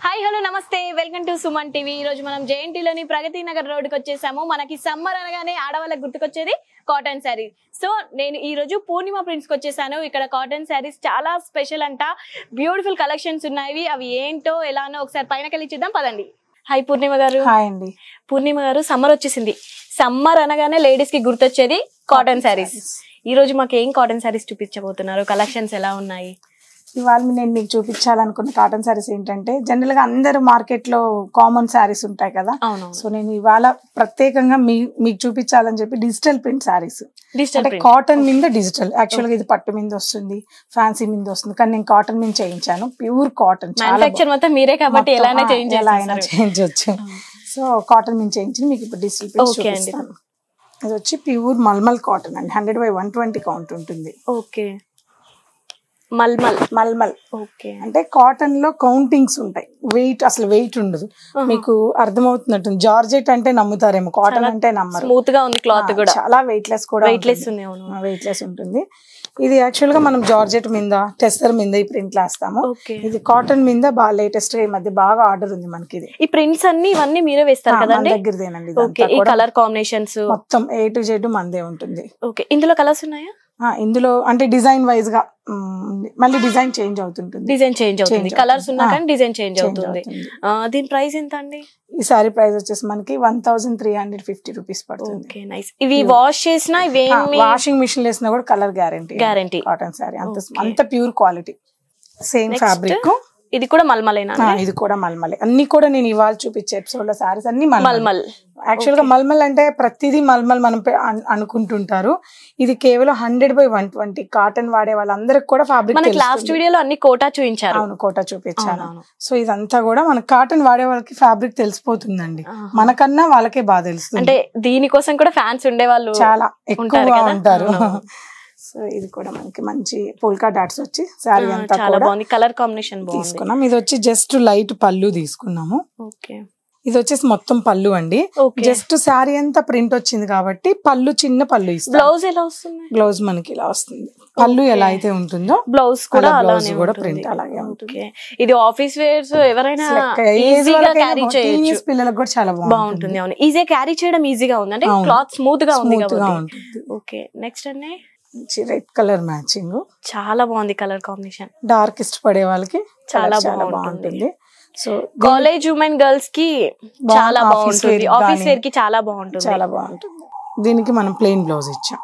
Hi hello నమస్తే welcome to Suman TV ఈ రోజు మనం జేఎన్టీలోని ప్రగతి నగర్ రోడ్డుకి వచ్చేసాము మనకి సమ్మర్ అనగానే ఆడవాళ్ళకి గుర్తుకొచ్చేది కాటన్ శారీ సో నేను ఈ రోజు పూర్ణిమ ప్రింట్స్ కి వచ్చేసాను ఇక్కడ కాటన్ శారీస్ చాలా స్పెషల్ అంట బ్యూటిఫుల్ కలెక్షన్స్ ఉన్నాయి అవి ఏంటో ఎలానో ఒకసారి పైన కలిసి చూద్దాం పదండి హాయ్ పూర్ణిమ గారు హాయ్ అండి పూర్ణిమ గారు సమ్మర్ వచ్చేసింది సమ్మర్ అనగానే లేడీస్ కి గుర్తొచ్చేది కాటన్ శారీస్ ఈ రోజు మాకు ఏం కాటన్ శారీస్ చూపించబోతున్నారు కలెక్షన్స్ ఎలా ఉన్నాయి ఇవాళ నేను మీకు చూపించాలనుకున్న కాటన్ శారీస్ ఏంటంటే జనరల్ గా అందరు మార్కెట్ లో కామన్ శారీస్ ఉంటాయి కదా అవును సో నేను ఇవాళ ప్రత్యేకంగా మీ మీకు చూపించాలని చెప్పి డిజిటల్ ప్రింట్ శారీస్ డిజిటల్ అంటే కాటన్ మీద డిజిటల్ యాక్చువల్ గా ఇది పట్టు మీద వస్తుంది ఫ్యాన్సీ మీద వస్తుంది కానీ నేను కాటన్ మీద చేయించాను ప్యూర్ కాటన్ చాలా మ్యానుఫాక్చర్ మొత్తం మీరే కాబట్టి మొత్తం, ఎలానే ఆ, చేంజ్ ఎలా అయినా చేయించవచ్చు సో కాటన్ మీద చేయించి మీకు ఇప్పుడు డిజిటల్ ప్రింట్ Okay అండి. చూపిస్తాను ఇది వచ్చి ప్యూర్ మల్మల్ కాటన్ అండి hundred by one twenty count ఉంటుంది ఓకే మల్మల్ మల్మల్ ఓకే అంటే కాటన్ లో కౌంటింగ్స్ ఉంటాయి వెయిట్ అసలు వెయిట్ ఉండదు మీకు అర్థమవుతున్నట్టు జార్జెట్ అంటే నమ్ముతారేమో కాటన్ అంటే నమ్మరు స్మూత్ గా ఉంది క్లాత్ ఆ, కూడా చాలా వెయిట్ లెస్ కూడా వెయిట్ లెస్ ఉంది అవును వెయిట్ లెస్ ఉంటుంది ఇది యాక్చువల్ గా మనం జార్జెట్ మీద టెస్టర్ మీద ఈ ప్రింట్ వేస్తాము ఓకే ఇది కాటన్ మీద బాగా లేటెస్ట్ గా ఈ మధ్య బాగా ఆర్డర్ ఉంది మనకి ఇది ఈ ప్రింట్స్ అన్ని ఇవన్నీ మీరే వేస్తారు ఆ, మన కదండి దగ్గరదేనండి ఓకే ఇదంతా ఈ కూడా. కలర్ కాంబినేషన్స్ మొత్తం ఏ టు జెడ్ మందే ఉంటుంది ఓకే ఇందులో కలర్స్ ఉన్నాయా ఆ, ఇందులో అంటే డిజైన్ వైజ్ గా ఉమ్, ఉంది. మళ్ళీ డిజైన్ చేంజ్ అవుతుంటుంది డిజైన్ చేంజ్ అవుతుంది Change కలర్స్ ఉన్నా అవుతుంది. కానీ డిజైన్ చేంజ్ Change అవుతుంది అవుతుంది. ఆ, దీని ప్రైస్ ఎంత అండి ఈ సారీ ప్రైస్ వచ్చేసి మనకి one thousand three hundred fifty rupees పడుతుంది ఓకే నైస్ ఇవి వాష్ చేసినా ఇవేమి వాషింగ్ మిషన్ వేసినా కూడా colour guarantee guarantee cotton sari అంత Okay. అంత pure quality same Next. Fabric ఇది కూడా మల్మలేనా ఇది కూడా మల్మలే అన్ని కూడా నేను ఇవాళ చూపించే ఎపిసోడ్ లో సారీస్ అన్ని మల్మల్ మల్మల్ యాక్చువల్ గా మల్మల్ అంటే ప్రతిదీ మల్మల్ మనం పె- అన్- అనుకుంటుంటారు ఇది కేవలం hundred by one twenty cotton వాడే వాళ్ళందరికి కూడా ఫ్యాబ్రిక్ మనకి లాస్ట్ వీడియోలో అన్ని కోటా చూపించారు అవును కోట చూపించాను అవునవును. సో ఇదంతా కూడా మన కాటన్ వాడే వాళ్ళకి ఫ్యాబ్రిక్ తెలిసిపోతుందండి ఆహా. మనకన్నా వాళ్ళకే బాగా తెలుస్తుంది అంటే దీనికోసం కూడా ఫ్యాన్స్ ఉండేవాళ్ళు చాలా ఉంటారు ఎక్కువగా కదా? ఉంటారు అవునవును. సో ఇది కూడా మనకి మంచి పోల్కా డాట్స్ వచ్చి శారీ ఆ, అంతా చాలా కూడా బాగుంది కలర్ కాంబినేషన్ బాగుంది తీసుకున్నాం ఇది వచ్చి జస్ట్ లైట్ పళ్ళు తీసుకున్నాము ఓకే ఇది వచ్చేసి మొత్తం పళ్ళు అండి ఓకే జస్ట్ శారీ అంతా ప్రింట్ వచ్చింది కాబట్టి పళ్ళు చిన్న పళ్ళు ఇస్తాం బ్లౌజ్ ఎలా వస్తుంది బ్లౌజ్ మనకి ఇలా వస్తుంది పళ్ళు ఎలా అయితే ఉంటుందో బ్లౌజ్ కూడా అలా blouse అలానే కూడా ఉంటుంది. print అలాగే ఉంటుంది. ఓకే ఇది ఆఫీస్ వేర్స్ ఎవరైనా ఏజ్ ఈజీగా క్యారీ చేయొచ్చు టీనేజ్ పిల్లలకు కూడా చాలా బాగుంటుంది బాగుంటుంది అవును ఈజీగా క్యారీ చేయడం ఈజీగా ఉంది అంటే అవును. క్లాత్ స్మూత్ గా ఉంది స్మూత్ గా కాబట్టి ఉంటుంది ఓకే నెక్స్ట్ అండి మంచి రెడ్ కలర్ మ్యాచింగ్ చాలా బాగుంది కలర్ కాంబినేషన్ డార్క్ ఇష్టపడే వాళ్ళకి చాలా చాలా చాలా బాగుంటుంది. బాగుంటుంది సో కాలేజ్ ఉమెన్ గర్ల్స్ కి బా- చాలా office బాగుంటుంది wear ఆఫీస్ గానీ వేర్ కి చాలా బాగుంటుంది చాలా బాగుంటుంది దీనికి మనం ప్లెయిన్ బ్లౌజ్ ఇచ్చాం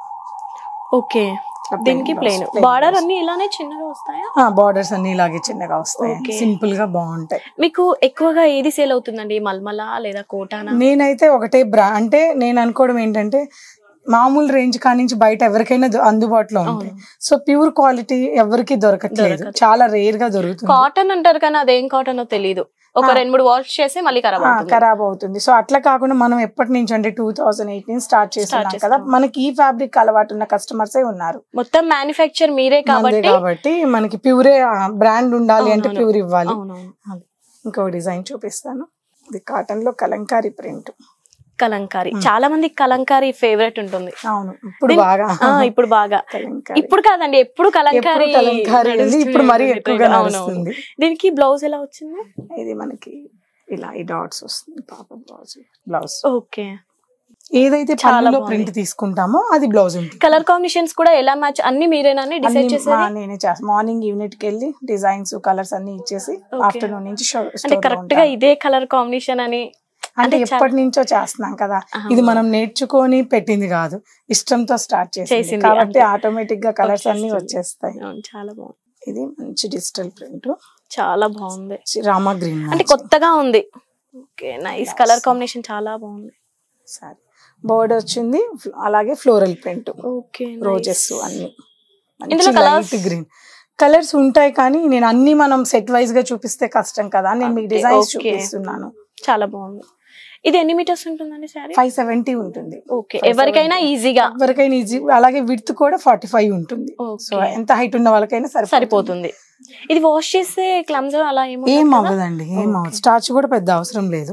ఓకే plain దీనికి blouse, plain plain border blouse. అన్ని ఇలానే చిన్నగా వస్తాయా బార్డర్స్ అన్ని ఇలాగే చిన్నగా వస్తాయి Okay. సింపుల్ గా బాగుంటాయి మీకు ఎక్కువగా ఏది సేల్ అవుతుందండి మల్మల లేదా కోటానా నేనైతే ఒకటే బ్రా అంటే నేను అనుకోవడం ఏంటంటే మామూలు రేంజ్ కానించి బయట ఎవరికైనా ద- అందుబాటులో ఉంటాయి సో ప్యూర్ క్వాలిటీ ఎవరికి దొరకట్లేదు దొరకదు. చాలా రేర్ గా దొరుకుతుంది కాటన్ అంటారు కానీ అదేం కాటన్ తెలియదు ఒక ఆ. రెండు మూడు వాష్ చేస్తే మళ్ళీ ఖరాబ్ ఆ, అవుతుంది ఖరాబ్ అవుతుంది సో అట్లా కాకుండా మనం ఎప్పటి నుంచి అంటే టూ థౌసండ్ ఎయిటీన్ స్టార్ట్ చేస్తున్నాం కదా చేస్తున్నాం. మనకి ఈ ఫ్యాబ్రిక్ అలవాటు ఉన్న కస్టమర్సే ఉన్నారు మొత్తం మ్యానుఫ్యాక్చర్ మీరే మందే కాబట్టి కాబట్టి మనకి ప్యూరే బ్రాండ్ ఉండాలి అంటే అవునవును. ప్యూర్ ఇవ్వాలి అవునవును ఇంకో డిజైన్ చూపిస్తాను ఇది కాటన్ లో కలంకారీ ప్రింట్ కలంకారీ చాలా మంది కలంకారీ ఫేవరెట్ ఉంటుంది అవును ఇప్పుడు దీని- బాగా ఆ ఇప్పుడు బాగా కలంకారీ ఇప్పుడు కాదండి ఎప్పుడు కలంకారీ ఎప్పుడు కలంకారీ ఉంది, నడుస్తూనే ఇప్పుడు మరీ ఉంటుంది. ఎక్కువగా అవునవును. నడుస్తుంది దీనికి బ్లౌజ్ ఎలా వచ్చింది ఇది మనకి ఇలా ఈ డాట్స్ వస్తుంది పాప బ్లౌజ్ బ్లౌజ్ ఓకే ఏదైతే చాలా పళ్ళులో బాగుంది. ప్రింట్ తీసుకుంటామో అది బ్లౌజ్ ఉంటుంది కలర్ కాంబినేషన్స్ కూడా ఎలా మ్యాచ్ అన్ని మీరేనా డిసైడ్ అన్ని చేసేది మా- నేనే చేస్తాను మార్నింగ్ యూనిట్ కి వెళ్ళి డిజైన్స్ కలర్స్ అన్ని ఇచ్చేసి Okay. ఆఫ్టర్నూన్ నుంచి షో అంటే కరెక్ట్ గా ఇదే కలర్ కాంబినేషన్ అని అంటే అంటే చాలా- ఎప్పటి నుంచో చేస్తున్నాం కదా ఆహా. ఇది మనం నేర్చుకొని పెట్టింది కాదు ఇష్టంతో స్టార్ట్ చేసింది చేసింది, కాబట్టి అంతే. ఆటోమేటిక్ గా కలర్స్ అన్ని వచ్చేస్తుంది. వచ్చేస్తాయి అవును, చాలా బాగుంది ఇది మంచి డిజిటల్ ప్రింట్ చాలా బాగుంది రామా గ్రీన్ అంటే కొత్తగా ఉంది ఓకే నైస్ కలర్ కాంబినేషన్ చాలా బాగుంది సారీ బోర్డ్ వచ్చింది ఫ్ల- అలాగే ఫ్లోరల్ ప్రింట్ ఓకే రోజెస్ అన్ని ఇందులో colours? లైట్ గ్రీన్ కలర్స్ ఉంటాయి కానీ నేను అన్ని మనం సెట్ వైజ్ గా చూపిస్తే కష్టం కదా నేను మీకు Okay, డిజైన్స్ okay. చూపిస్తున్నాను చాలా బాగుంది ఇది ఎన్ని మీటర్స్ ఉంటుందండి సారీ ఫైవ్ సెవెంటీ ఉంటుంది ఓకే ఎవరికైనా ఈజీగా ఎవరికైనా ఈజీ అలాగే విడ్త్ కూడా ఫార్టీ ఫైవ్ ఉంటుంది సో Okay. ఎంత హైట్ ఉన్న వాళ్ళకైనా సరిపోతుంది సరిపోతుంది ఇది వాష్ చేస్తే క్లమ్స్ అలా ఏమో ఏం అవ్వదండి ఏం అవ్వదు స్టార్చ్ కూడా పెద్ద అవసరం లేదు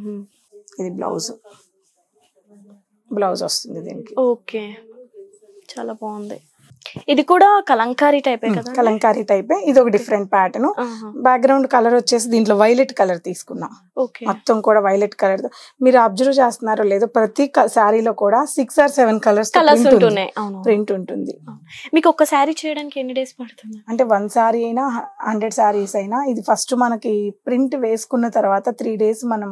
ఇది బ్లౌజ్ బ్లౌజ్ వస్తుంది దీనికి ఓకే చాలా బాగుంది ఇది కూడా కలంకారీ టైపే కదా కలంకారీ టైపే ఇది ఒక డిఫరెంట్ ప్యాటర్న్ బ్యాక్గ్రౌండ్ కలర్ వచ్చేసి దీంట్లో వైలెట్ కలర్ తీసుకున్నాం ఓకే మొత్తం కూడా వైలెట్ కలర్ మీరు అబ్జర్వ్ చేస్తున్నారో లేదో ప్రతి శారీలో కూడా six or seven colours colours ఉంటున్నాయి అవును ప్రింట్ ఉంటుంది మీకు ఒక శారీ చేయడానికి ఎన్ని డేస్ పడుతుంది అంటే వన్ శారీ అయినా హండ్రెడ్ శారీస్ అయినా ఇది ఫస్ట్ మనకి ప్రింట్ వేసుకున్న తర్వాత త్రీ డేస్ మనం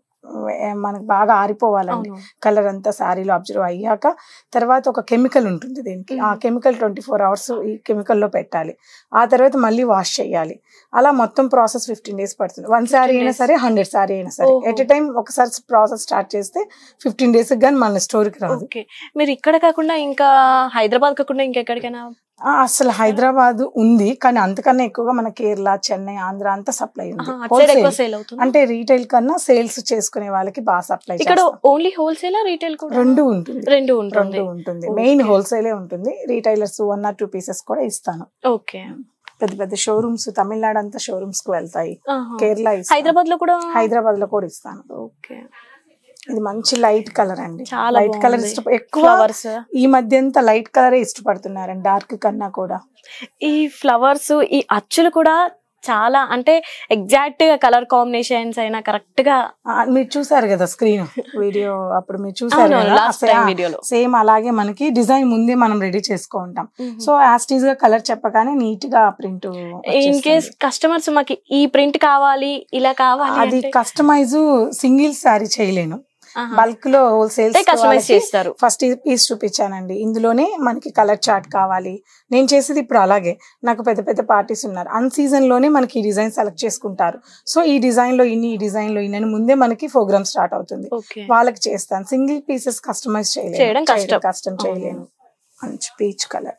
ఏ, మనకు బాగా ఆరిపోవాలండి అవును కలర్ అంతా శారీలో అబ్జర్వ్ అయ్యాక తర్వాత ఒక కెమికల్ ఉంటుంది దీనికి ఆ Mhm. Chemical twenty four hours ఈ chemical లో పెట్టాలి ఆ తర్వాత మళ్ళీ వాష్ చేయాలి అలా మొత్తం ప్రాసెస్ ఫిఫ్టీన్ డేస్ పడుతుంది వన్ శారీ అయినా days. సరే హండ్రెడ్ శారీ అయినా సరే ఓహో. ఎట్ ఎ టైం ఒకసారి ప్రాసెస్ స్టార్ట్ చేస్తే ఫిఫ్టీన్ డేస్ కానీ మన స్టోర్కి రాదు ఓకే మీరు ఇక్కడ కాకుండా ఇంకా హైదరాబాద్ కాకుండా ఇంకెక్కడికైనా ఆ, అసలు హైదరాబాద్ ఉంది కానీ అంతకన్నా ఎక్కువగా మన కేరళ చెన్నై ఆంధ్ర అంతా సప్లై ఉంది ఆహా, అటు సైడ్ ఎక్కువ Wholesale. సేల్ అవుతుంది అంటే రీటైల్ కన్నా సేల్స్ చేసుకునే వాళ్ళకి బాగా సప్లై ఇక్కడ ఓన్లీ హోల్సేల్ రీటైల్ కూడా రెండు ఉంటుంది రెండు ఉంటుంది రెండు ఉంటుంది Okay. మెయిన్ హోల్సేలే ఉంటుంది retailers one or two pieces కూడా ఇస్తాను ఓకే పెద్ద పెద్ద షోరూమ్స్ తమిళనాడు అంతా షోరూమ్స్ కి వెళ్తాయి ఆహా. కేరళ ఇస్తాను. హైదరాబాద్ లో కూడా హైదరాబాద్ లో కూడా ఇస్తాను ఓకే ఇది మంచి లైట్ కలర్ అండి చాలా లైట్ కలర్ బాగుంది. ఇష్టప ఎక్కువ ఫ్లవర్స్ ఈ మధ్య అంతా లైట్ కలరే ఇష్టపడుతున్నారండి డార్క్ కన్నా కూడా ఈ ఫ్లవర్స్ ఈ అచ్చులు కూడా చాలా అంటే ఎగ్జాక్ట్ గా కలర్ కాంబినేషన్స్ అయినా కరెక్ట్ గా ఆ, మీరు చూసారు కదా స్క్రీన్ వీడియో అప్పుడు మీరు చూసారు అవునవును, last time video లో. సేమ్ అలాగే మనకి డిజైన్ ముందే మనం రెడీ చేసుకుంటాం సో యాస్టీజ్ గా కలర్ చెప్పగానే నీట్ గా ప్రింట్ ఇన్ కేస్ కస్టమర్స్ మాకు ఈ ప్రింట్ కావాలి ఇలా కావాలి అది అంటే- కస్టమైజ్ సింగిల్ శారీ చేయలేను ఆహా. బల్క్ లో హోల్సేల్ అంటే కస్టమైజ్ చేస్తారు ఫస్ట్ పీస్ చూపించానండి ఇందులోనే మనకి కలర్ చార్ట్ కావాలి నేను చేసేది ఇప్పుడు అలాగే నాకు పెద్ద పెద్ద పార్టీస్ ఉన్నారు అన్ సీజన్ లోనే మనకి ఈ డిజైన్ సెలెక్ట్ చేసుకుంటారు సో ఈ డిజైన్ లో ఇన్ని ఈ డిజైన్ లో ఇన్ని అని ముందే మనకి ప్రోగ్రామ్ స్టార్ట్ అవుతుంది ఓకే వాళ్ళకి చేస్తాను సింగిల్ పీసెస్ కస్టమైజ్ చేయలేను చేయడం కష్టం. కష్టం చేయలేను మంచి peach colour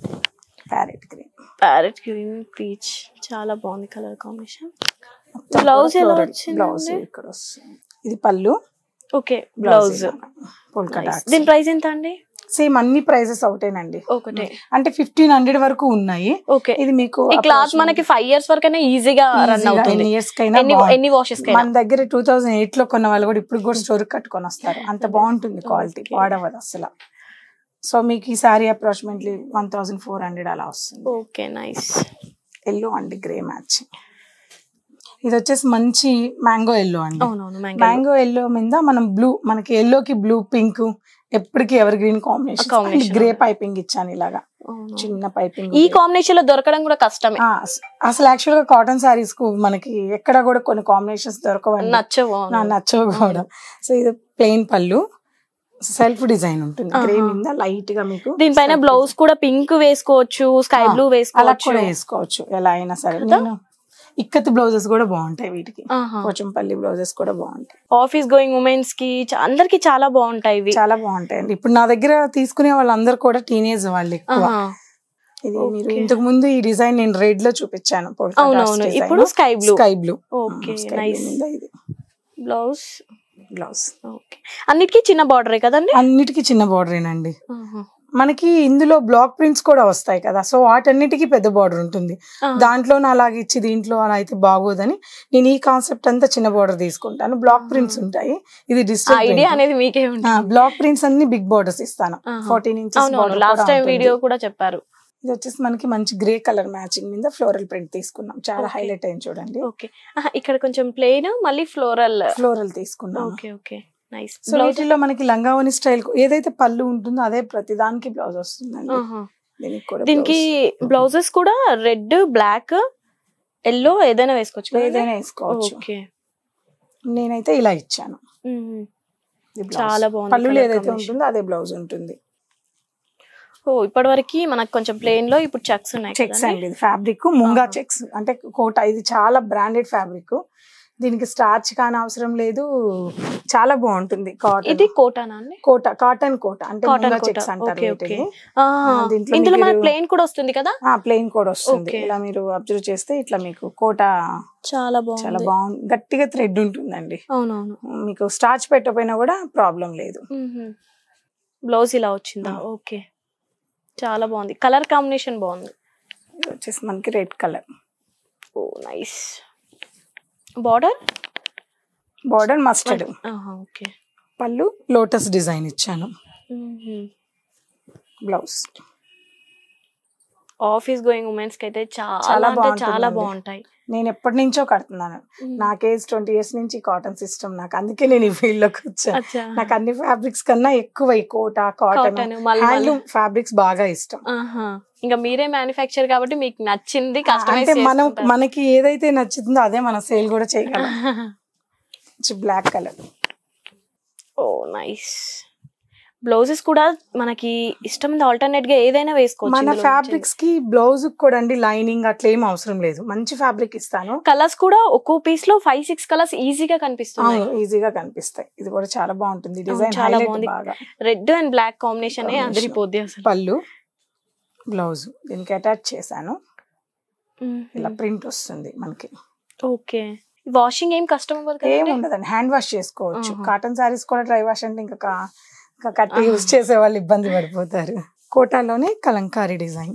parrot green parrot green peach చాలా బాగుంది కలర్ కాంబినేషన్ బ్లౌజ్ ఎలా వచ్చిందండి? బ్లౌజ్ ఇక్కడ వస్తుంది ఇది పళ్ళు ఓకే బ్లౌజ్ పొల్కా దీని ప్రైస్ ఎంత అండి సేమ్ అన్ని ప్రైజెస్ ఒకటేనండి ఒకటే అంటే ఫిఫ్టీన్ హండ్రెడ్ వరకు ఉన్నాయి ఓకే ఇది మీకు ఈ క్లాత్ మనకి ఫైవ్ ఇయర్స్ వరకైనా ఈజీగా రన్ అవుతుంది ఇయర్స్ కైనా ఎన్ని బాగుంటుంది. ఎన్ని వాషెస్ కైనా మన దగ్గర టూ థౌజండ్ ఎయిట్ లో కొన్న వాళ్ళు కూడా ఇప్పుడు కూడా స్టోర్ కట్టుకొని వస్తారు అంత బాగుంటుంది క్వాలిటీ Okay. వాడవదు అసలు సో మీకు ఈ sari approximately one thousand four hundred అలా వస్తుంది ఓకే నైస్ ఎల్లో అండి గ్రే మ్యాచ్ ఇది వచ్చేసి మంచి మ్యాంగో ఎల్లో అండి అవునవును మ్యాంగో మ్యాంగో ఎల్లో మీద మనం బ్లూ మనకి ఎల్లోకి బ్లూ పింక్ ఎప్పటికి evergreen combination Combination. Grey piping ఇచ్చాను ఇలాగా చిన్న పైపింగ్ ఈ కాంబినేషన్ లో దొరకడం కూడా కష్టమే అసలు యాక్చువల్ గా కాటన్ సారీస్ కు మనకి ఎక్కడ కూడా కొన్ని కాంబినేషన్స్ దొరకవండి నచ్చవు నా నచ్చవు కూడా సో ఇది ప్లెయిన్ పళ్ళు సెల్ఫ్ డిజైన్ ఉంటుంది గ్రే ఆహా. మీద లైట్ గా మీకు దీనిపైన self బ్లౌజ్ కూడా పింక్ వేసుకోవచ్చు స్కై ఆ, బ్లూ అలా వేసుకోవచ్చు కూడా వేసుకోవచ్చు ఎలా అయినా సరే కదా? నేను ఇక్కత్ బ్లౌజెస్ కూడా బాగుంటాయి వీటికి ఆహా. పోచంపల్లి బ్లౌజెస్ కూడా బాగుంటాయి ఆఫీస్ గోయింగ్ ఉమెన్స్ కి చ- అందరికి చాలా బాగుంటాయి ఇవి చాలా బాగుంటాయండి ఇప్పుడు నా దగ్గర తీసుకునే వాళ్ళందరూ కూడా టీనేజ్ వాళ్ళు ఎక్కువ ఆహా. ఇది మీరు Okay. ఇంతకు ముందు ఈ డిజైన్ నేను రెడ్ లో చూపించాను అవునవును ఇప్పుడు sky blue sky blue okay nice ఇది బ్లౌజ్ బ్లౌజ్ ఓకే అన్నిటికీ చిన్న బార్డరే కదండి అన్నిటికీ చిన్న బార్డరేనండి ఆహా. మనకి ఇందులో బ్లాక్ ప్రింట్స్ కూడా వస్తాయి కదా సో వాటన్నిటికీ పెద్ద బార్డర్ ఉంటుంది ఆహా. దాంట్లో అలాగే ఇచ్చి దీంట్లో అలా అయితే బాగోదని నేను ఈ కాన్సెప్ట్ అంతా చిన్న బార్డర్ తీసుకుంటాను బ్లాక్ ప్రింట్స్ ఉంటాయి ఇది ఆ డిజిటల్ ఐడియా అనేది మీకే ఉంటుంది బ్లాక్ ప్రింట్స్ అన్ని బిగ్ బార్డర్స్ ఇస్తాను ఆహా. ఫోర్టీన్ ఇంచెస్ అవునవును లాస్ట్ టైం వీడియో కూడా చెప్పారు ఇది వచ్చేసి మనకి మంచి గ్రే కలర్ మ్యాచింగ్ మీద ఫ్లోరల్ ప్రింట్ తీసుకున్నాం చాలా Okay. హైలైట్ అయింది చూడండి ఓకే ఇక్కడ కొంచెం ప్లెయిన్ మళ్ళీ ఫ్లోరల్ ఫ్లోరల్ తీసుకున్నాం ఓకే ఓకే నైస్ సో వీటిలో మనకి లంగావని స్టైల్ ఏదైతే పళ్ళు ఉంటుందో అదే ప్రతి దానికి బ్లౌజ్ వస్తుందండి దీనికి కూడా దీనికి బ్లౌజెస్ కూడా రెడ్ బ్లాక్ ఎల్లో ఏదైనా వేసుకోవచ్చు blouse కదా? ఏదైనా వేసుకోవచ్చు ఓకే నేనైతే ఇలా ఇచ్చాను మ్మ్. ఇది blouse. చాలా బాగుంది పళ్ళులో colour ఏదైతే combination. ఉంటుందో అదే బ్లౌజ్ ఉంటుంది ఓ ఇప్పటి వరకు మనకు కొంచెం ప్లెయిన్ లో ఇప్పుడు చెక్స్ ఉన్నాయి చెక్స్ కదండి? అండి ఇది ఫ్యాబ్రిక్ ముంగా ఆహా. చెక్స్ అంటే కోట ఇది చాలా బ్రాండెడ్ ఫ్యాబ్రిక్ దీనికి స్టార్చ్ కాని అవసరం లేదు చాలా బాగుంటుంది కాటన్ ఇది కోటానా అండి కోట కాటన్ కోట అంటే కాటన్ ముంగా కోట చెక్స్ అంటారు ఓకే వీటిని ఓకే ఆహా. దీంట్లో ఇందులో మీకు మనకి ప్లెయిన్ కూడా వస్తుంది కదా ఆ ప్లెయిన్ కూడా వస్తుంది Okay. ఇలా మీరు అబ్జర్వ్ చేస్తే ఇట్లా మీకు కోట చాలా చాలా బాగుంది బాగుంది గట్టిగా థ్రెడ్ ఉంటుందండి అవునవును మీకు స్టార్చ్ పెట్టకపోయినా కూడా ప్రాబ్లం లేదు బ్లౌజ్ ఇలా వచ్చిందా ఓకే చాలా బాగుంది కలర్ కాంబినేషన్ బాగుంది ఇది వచ్చేసి మనకి red colour oh nice border border mustard okay పళ్ళు లోటస్ డిజైన్ ఇచ్చాను బ్లౌజ్ ఆఫీస్ గోయింగ్ ఉమెన్స్ కి అయితే చాలా చాలా అంటే చాలా బాగుంటుందండి. బాగుంటాయి నేను ఎప్పటి నుంచో కడుతున్నాను నాకు ఏజ్ ట్వంటీ ఇయర్స్ నుంచి కాటన్ సిస్టమ్ నాకు అందుకే నేను ఈ ఫీల్డ్ లోకి వచ్చాను అచ్చా. నాకు అన్ని ఫ్యాబ్రిక్స్ కన్నా ఎక్కువ ఈ కోట కాటన్ కాటన్ మళ్ళీ హ్యాండ్లూమ్ ఫ్యాబ్రిక్స్ బాగా ఇష్టం ఆహా. ఇంకా మీరే మ్యానుఫ్యాక్చర్ కాబట్టి మీకు నచ్చింది అంటే కస్టమైజ్ మనం మనకి ఏదైతే నచ్చుతుందో అదే మనం సేల్ కూడా చేయగలం black colour oh nice blouses కూడా మనకి ఇష్టం ఆల్టర్నేట్ గా ఏదైనా వేసుకోవచ్చు మన ఫ్యాబ్రిక్స్ కి బ్లౌజ్ కూడా అండి లైనింగ్ అట్లా ఏం అవసరం లేదు మంచి ఫ్యాబ్రిక్ ఇస్తాను కలర్స్ కూడా ఒక్కో పీస్ లో ఫైవ్ సిక్స్ కలర్స్ ఈజీగా కనిపిస్తున్నాయి అవును ఈజీగా కనిపిస్తాయి ఇది కూడా చాలా బాగుంటుంది అవును, డిజైన్ చాలా హైలైట్ బాగుంది. బాగా red and black combination Combination. అదిరిపోద్ది అసలు పళ్ళు బ్లౌజ్ దీనికి అటాచ్ చేశాను ఇలా ప్రింట్ వస్తుంది మనకి ఓకే వాషింగ్ ఏం కష్టం అవ్వదు ఏం కదా ఉండదండి హ్యాండ్ వాష్ చేసుకోవచ్చు ఆహా. కాటన్ సారీస్ కూడా డ్రై వాష్ అంటే ఇంకా కా- ఇంకా కట్టి యూజ్ చేసే వాళ్ళు ఇబ్బంది పడిపోతారు కోటాలోనే కలంకారీ డిజైన్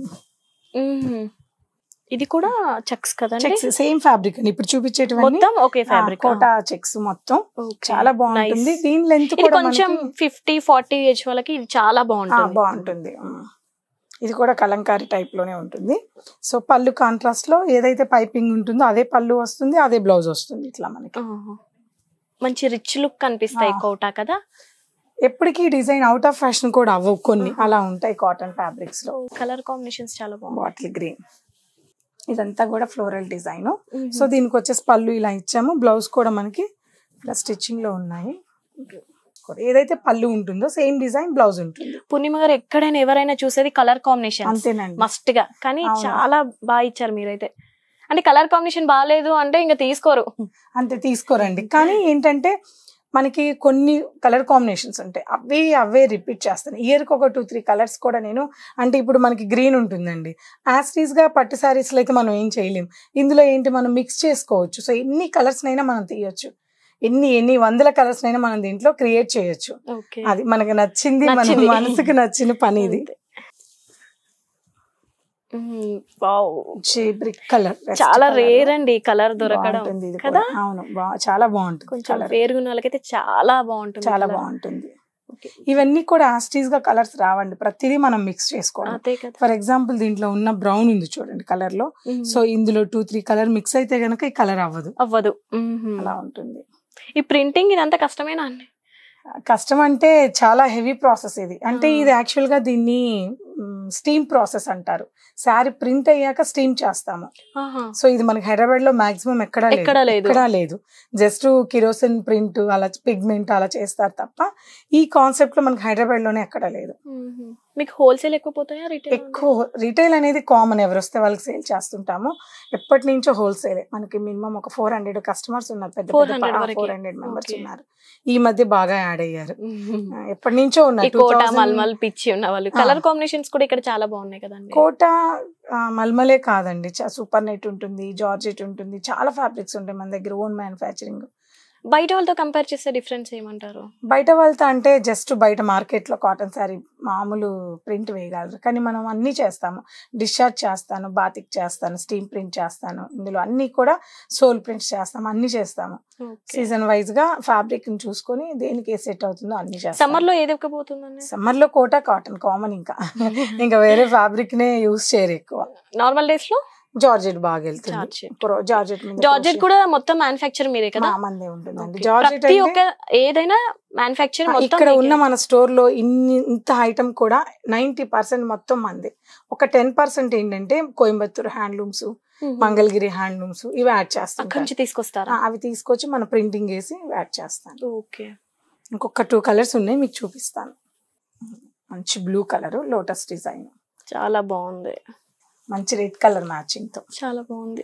ఇది కూడా చెక్స్ కదండి చెక్స్ సేమ్ ఫ్యాబ్రిక్ అండి ఇప్పుడు చూపించేటివన్నీ మొత్తం ఓకే ఆ, ఫ్యాబ్రిక్ కోటా చెక్స్ మొత్తం చాలా బాగుంటుంది దీని లెంత్ ఇది కూడా కొంచెం మనకి- ఫిఫ్టీ ఫార్టీ ఏజ్ వాళ్ళకి ఇది చాలా ఆ, బాగుంటుంది బాగుంటుంది ఉమ్. ఇది కూడా కలంకారీ టైప్ లోనే ఉంటుంది సో పళ్ళు కాంట్రాస్ట్ లో ఏదైతే పైపింగ్ ఉంటుందో అదే పళ్ళు వస్తుంది అదే బ్లౌజ్ వస్తుంది ఇట్లా మనకి ఆహా. మంచి రిచ్ లుక్ కనిపిస్తాయి ఆ. కోటా కదా ఎప్పటికీ డిజైన్ అవుట్ ఆఫ్ ఫ్యాషన్ కూడా అవ్వవు కొన్ని అలా ఉంటాయి కాటన్ ఫ్యాబ్రిక్స్ లో కలర్ కాంబినేషన్స్ చాలా బాగుంది బాటిల్ గ్రీన్ ఇదంతా కూడా ఫ్లోరల్ డిజైన్ సో దీనికి వచ్చేసి పళ్ళు ఇలా ఇచ్చాము బ్లౌజ్ కూడా మనకి ఇలా స్టిచ్చింగ్ లో ఉన్నాయి ఏదైతే పళ్ళు ఉంటుందో సేమ్ డిజైన్ బ్లౌజ్ ఉంటుంది పూర్ణిమ గారు ఎక్కడైనా ఎవరైనా చూసేది కలర్ కాంబినేషన్ అంతేనండి మస్ట్ గా కానీ అవును. చాలా బాగా ఇచ్చారు మీరైతే అంటే కలర్ కాంబినేషన్ బాగాలేదు అంటే ఇంకా తీసుకోరు అంతే తీసుకోరండి కానీ ఏంటంటే మనకి కొన్ని కలర్ కాంబినేషన్స్ ఉంటాయి అవే అవే రిపీట్ చేస్తాను ఇయర్కి ఒక టూ త్రీ కలర్స్ కూడా నేను అంటే ఇప్పుడు మనకి గ్రీన్ ఉంటుందండి యాస్టీస్ గా పట్టు శారీస్లో అయితే మనం ఏం చేయలేం ఇందులో ఏంటి మనం మిక్స్ చేసుకోవచ్చు సో ఎన్ని కలర్స్ నైనా మనం తీయొచ్చు ఎన్ని ఎన్ని వందల కలర్స్ నైనా మనం దీంట్లో క్రియేట్ చేయొచ్చు ఓకే అది మనకి నచ్చింది మన నచ్చింది. మనసుకు నచ్చిన పని ఇది బ్రిక్ కలర్ చాలా రేర్ అండి కలర్ దొరకడం బాగుంటుంది ఇది కదా? కూడా. అవును బా- చాలా బాగుంటుంది కొంచెం colour. పేరుగున్న వాళ్ళకైతే చాలా బాగుంటుంది చాలా colour. బాగుంటుంది Okay. ఇవన్నీ కూడా యాస్టీస్ గా కలర్స్ రావండి ప్రతిదీ మనం మిక్స్ చేసుకోవాలి అదే కదా ఫర్ ఎగ్జాంపుల్ దీంట్లో ఉన్న బ్రౌన్ ఉంది చూడండి కలర్ లో మ్మ్. సో ఇందులో టూ త్రీ కలర్ మిక్స్ అయితే గనక ఈ కలర్ అవ్వదు అవ్వదు మ్మ్. అలా ఉంటుంది ఈ ప్రింటింగ్ ఇదంతా కష్టమేనా అండి కష్టం అంటే చాలా హెవీ ప్రాసెస్ ఇది అంటే ఆ. ఇది యాక్చువల్ గా దీన్ని స్టీమ్ ప్రాసెస్ అంటారు శారీ ప్రింట్ అయ్యాక స్టీమ్ చేస్తాము ఆహా. సో ఇది మనకి హైదరాబాద్ లో మాక్సిమం ఎక్కడా లేదు ఎక్కడా లేదు. ఎక్కడా లేదు జస్ట్ కిరోసిన్ ప్రింట్ అలా పిగ్మెంట్ అలా చేస్తారు తప్ప ఈ కాన్సెప్ట్ లో మనకి హైదరాబాద్ లోనే ఎక్కడా లేదు మ్మ్. మీకు హోల్సేల్ ఎక్కువ పోతాయా రిటైల్ ఎక్కువ రీటైల్ అనేది కామన్ ఎవరు వస్తే వాళ్ళకి సేల్ చేస్తుంటాము ఎప్పటి నుంచో హోల్సేల్ మనకి మినిమం ఒక ఫోర్ హండ్రెడ్ కస్టమర్స్ ఉన్నారు పెద్ద 400 వరకే. Four hundred members Okay. ఉన్నారు ఈ మధ్య బాగా యాడ్ అయ్యారు ఆ, ఎప్పటి నుంచో ఈ ఉన్నారు కోట 2000 మల్మల్ పిచ్చి ఉన్న వాళ్ళు ఆ. కలర్ కాంబినేషన్స్ కూడా ఇక్కడ చాలా బాగున్నాయి కదండి కోట ఆ, మల్మలే కాదండి సూపర్ నెట్ ఉంటుంది జార్జెట్ ఉంటుంది చాలా ఫ్యాబ్రిక్స్ ఉంటాయి మన దగ్గర ఓన్ మ్యానుఫ్యాక్చరింగ్ బయట వాళ్ళతో కంపేర్ చేస్తే డిఫరెన్స్ ఏమంటారు బయట వాళ్ళతో అంటే జస్ట్ బయట మార్కెట్ లో కాటన్ శారీ మామూలు ప్రింట్ వేయగలరు కానీ మనం అన్ని చేస్తాము డిశ్చార్జ్ చేస్తాను బాతిక్ చేస్తాను స్టీమ్ ప్రింట్ చేస్తాను ఇందులో అన్ని కూడా సోల్ ప్రింట్స్ చేస్తాము అన్ని చేస్తాము సీజన్ వైజ్ గా ఫ్యాబ్రిక్ ని చూసుకొని దేనికి ఏ సెట్ అవుతుందో అన్ని చేస్తాం సమ్మర్ లో ఏది ఎక్కబోతుందండి సమ్మర్ లో కోట కాటన్ కామన్ ఇంకా ఇంకా వేరే ఫ్యాబ్రిక్ నే యూస్ చేయరు ఎక్కువ నార్మల్ డేస్ లో జార్జెట్ బాగా వెళ్తుంది జార్జెట్ ప్రో- జార్జెట్ మీద జార్జెట్ కూడా మొత్తం మ్యానుఫ్యాక్చర్ మీరే కదా మా మందే ఉంటుందండి Okay. జార్జెట్ ప్రతి అంటే ఒక్క ఏదైనా మ్యానుఫ్యాక్చర్ ఆ, మొత్తం ఇక్కడ ఉన్న మీకే. మన స్టోర్ లో ఇన్ని ఇంత ఐటమ్ కూడా నైన్టీ పర్సెంట్ మొత్తం మంది ఒక టెన్ పర్సెంట్ ఏంటంటే కోయంబత్తూర్ హ్యాండ్లూమ్స్ మ్మ్. మంగళగిరి హ్యాండ్లూమ్స్ ఇవి యాడ్ అక్కడి చేస్తాం నుంచి తీసుకొస్తారా అవి తీసుకొచ్చి మన ప్రింటింగ్ వేసి యాడ్ చేస్తాను ఓకే ఇంకొక టూ కలర్స్ ఉన్నాయి మీకు చూపిస్తాను మంచి బ్లూ కలర్ లోటస్ డిజైన్ చాలా బాగుంది మంచి రెడ్ కలర్ మ్యాచింగ్ తో చాలా బాగుంది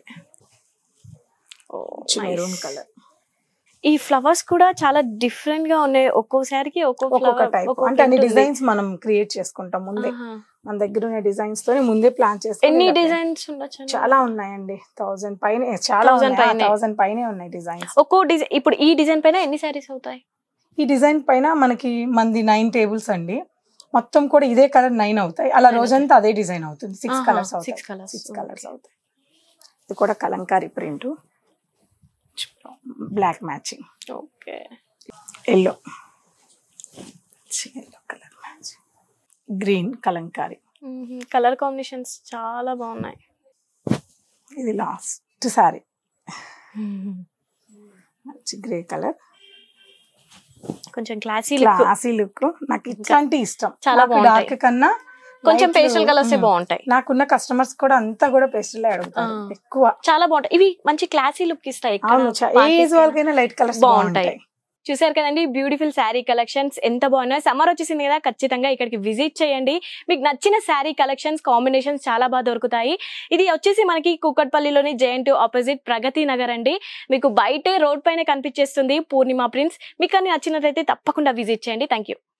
ఓ, మంచి nice. మెరూన్ కలర్ ఈ ఫ్లవర్స్ కూడా చాలా డిఫరెంట్ గా ఉన్నాయి ఒక్కోసారికి ఒక్కో ఒక్కొక్క flower, టైప్ ఒక్కో అంటే అన్ని print ఉంది. డిజైన్స్ మనం క్రియేట్ చేసుకుంటాం ముందే ఆహా. మన దగ్గర ఉన్న డిజైన్స్ తోనే ముందే ప్లాన్ ఎన్ని చేసుకుని డిజైన్స్ ఉండొచ్చు చాలా ఉన్నాయండి థౌసండ్ పైన చాలా Thousand పైనే. థౌసండ్ పైనే ఉన్నాయి డిజైన్స్ ఒక్కో డిజైన్ ఇప్పుడు ఈ డిజైన్ పైన ఎన్ని సారీస్ అవుతాయి ఈ డిజైన్ పైన మనకి మంది నైన్ టేబుల్స్ అండి మొత్తం కూడా ఇదే కలర్ నైన్ అవుతాయి అలా Nine రోజంతా అదే డిజైన్ అవుతుంది సిక్స్ ఆహా, కలర్స్ అవుతాయి six colours, six okay. Colours అవుతాయి ఇది కూడా kalamkari print black matching okay yellow yellow colour matching green kalamkari colour combinations చాలా బాగున్నాయి ఇది లాస్ట్ సారీ మంచి గ్రే కలర్ కొంచెం క్లాసీ లుక్ క్లాసీ లుక్ నాకు ఇట్లాంటి ఇష్టం చాలా బాగుంటాయి. డార్క్ కన్నా కొంచెం light పేస్టల్ కలర్స్ ఉమ్. బాగుంటాయి నాకున్న కస్టమర్స్ కూడా అంతా కూడా పేస్టల్ అడుగుతారు ఆ. ఎక్కువ చాలా బాగుంటాయి ఇవి మంచి క్లాసీ లుక్ ఇస్తాయి ఎక్కడ అవును చా- ఏ parties ఏజ్ వాళ్ళకైనా లైట్ కలర్స్ బాగుంటాయి. బాగుంటాయి చూసారు కదండి బ్యూటిఫుల్ శారీ కలెక్షన్స్ ఎంత బాగున్నాయి సమ్మర్ వచ్చేసింది కదా ఖచ్చితంగా ఇక్కడికి విజిట్ చేయండి మీకు నచ్చిన శారీ కలెక్షన్స్ కాంబినేషన్స్ చాలా బాగా దొరుకుతాయి ఇది వచ్చేసి మనకి కుక్కట్పల్లిలోని J N T U opposite Pragathi Nagar అండి మీకు బయటే రోడ్ పైన కనిపించేస్తుంది పూర్ణిమ ప్రిన్స్ మీకు అన్ని నచ్చినట్లయితే తప్పకుండా విజిట్ చేయండి థ్యాంక్ యూ